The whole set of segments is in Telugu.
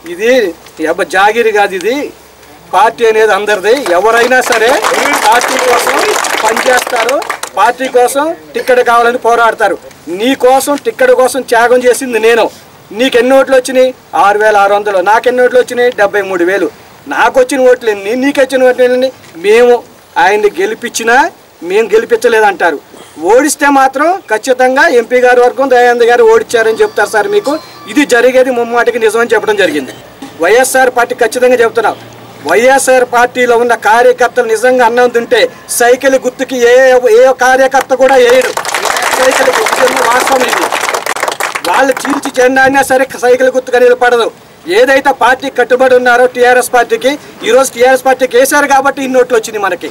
ఇది ఎబ్బ జాగిరి కాదు ఇది పార్టీ అనేది అందరిది ఎవరైనా సరే పార్టీ కోసం పనిచేస్తారు పార్టీ కోసం టిక్కెట్ కావాలని పోరాడతారు నీ కోసం టిక్కెట్ కోసం త్యాగం చేసింది నేను నీకు ఎన్ని ఓట్లు వచ్చినాయి ఆరు వేల ఆరు వందలు నాకు ఎన్ని ఓట్లు వచ్చినాయి డెబ్బై మూడు వేలు నాకు వచ్చిన ఓట్లు ఎన్ని నీకు వచ్చిన ఓట్లు ఎన్ని మేము ఆయన్ని గెలిపించినా మేము గెలిపించలేదంటారు ఓడిస్తే మాత్రం ఖచ్చితంగా ఎంపీ గారి వర్గం దయానంద్ గారు ఓడిచ్చారని చెప్తారు సార్ మీకు ఇది జరిగేది ముమ్మాటికి నిజమని చెప్పడం జరిగింది వైఎస్ఆర్ పార్టీ ఖచ్చితంగా చెప్తున్నాం వైఎస్ఆర్ పార్టీలో ఉన్న కార్యకర్తలు నిజంగా అన్నం తింటే సైకిల్ గుర్తుకి ఏ ఏ కార్యకర్త కూడా వేయడు సైకిల్ గుర్తు వాస్తవం ఇది వాళ్ళు చీల్చి చెండాడినా సరే సైకిల్ గుర్తుగా నిలబడదు ఏదైతే పార్టీ కట్టుబడి ఉన్నారో టీఆర్ఎస్ పార్టీకి ఈరోజు టీఆర్ఎస్ పార్టీకి వేశారు కాబట్టి ఇన్ని ఓట్లు వచ్చింది మనకి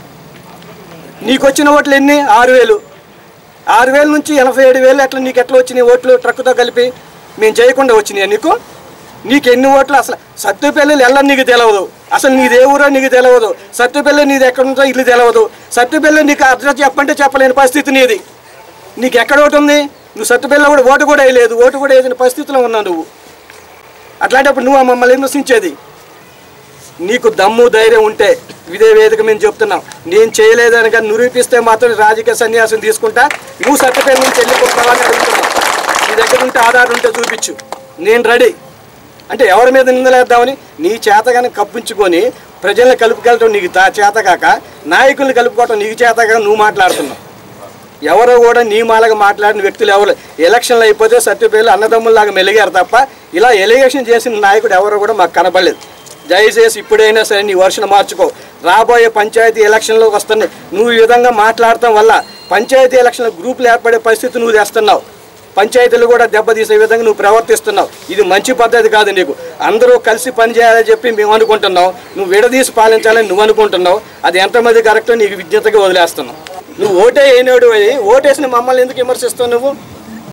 నీకు వచ్చిన ఓట్లు ఎన్ని ఆరు వేలు ఆరు వేల నుంచి ఎనభై ఏడు వేలు ఎట్లా నీకు ఎట్లా వచ్చినాయి ఓట్లు ట్రక్కుతో కలిపి మేము చేయకుండా వచ్చినాయి నీకు నీకు ఎన్ని ఓట్లు అసలు సత్తుపల్లి ఎల్ల నీకు తెలియదు అసలు నీది ఏ ఊరో నీకు తెలియదు సత్తుపల్లి నీది ఎక్కడ ఉందో ఇల్లు తెలియదు సత్తుపల్లి నీకు అడ్రస్ చెప్పంటే చెప్పలేని పరిస్థితి నీది నీకు ఎక్కడ ఓటు ఉంది నువ్వు సత్తుపల్లిలో కూడా ఓటు కూడా వేయలేదు ఓటు కూడా వేసిన పరిస్థితిలో ఉన్నావు నువ్వు అట్లాంటప్పుడు నువ్వు మమ్మల్ని విమర్శించేది నీకు దమ్ము ధైర్యం ఉంటే ఇదే వేదిక మేము చెప్తున్నాం నేను చేయలేదని కానీ నిరూపిస్తే మాత్రం రాజకీయ సన్యాసం తీసుకుంటా నువ్వు సత్యపల్లి నుంచి వెళ్ళిపోతావా అని అడుగుతున్నావు నీ దగ్గర ఉంటే ఆధార్ ఉంటే చూపించు నేను రెడీ అంటే ఎవరి మీద నిందలేద్దామని నీ చేతగానే కప్పించుకొని ప్రజల్ని కలుపుకెళ్ళటం నీకు తా చేత కాక నాయకుల్ని కలుపుకోవటం నీకు చేత కాక నువ్వు మాట్లాడుతున్నావు ఎవరో కూడా నీ మాలగా మాట్లాడిన వ్యక్తులు ఎవరు ఎలక్షన్లు అయిపోతే సత్యపేర్లు అన్నదమ్ముల్లాగా మెలిగారు తప్ప ఇలా ఎలిగేషన్ చేసిన నాయకుడు ఎవరో కూడా మాకు కనబడలేదు దయచేసి ఇప్పుడైనా సరే నీ వర్షను మార్చుకో రాబోయే పంచాయతీ ఎలక్షన్లోకి వస్తున్నాయి నువ్వు ఈ విధంగా మాట్లాడటం వల్ల పంచాయతీ ఎలక్షన్ల గ్రూపులు ఏర్పడే పరిస్థితి నువ్వు తెస్తున్నావు పంచాయతీలు కూడా దెబ్బతీసే విధంగా నువ్వు ప్రవర్తిస్తున్నావు ఇది మంచి పద్ధతి కాదు నీకు అందరూ కలిసి పనిచేయాలని చెప్పి మేము అనుకుంటున్నావు నువ్వు విడదీసి పాలించాలని నువ్వు అనుకుంటున్నావు అది ఎంతమంది కరెక్టో నీకు విజ్ఞతగా వదిలేస్తున్నావు నువ్వు ఓటే అయినాడు ఓటేసిన మమ్మల్ని ఎందుకు విమర్శిస్తావు నువ్వు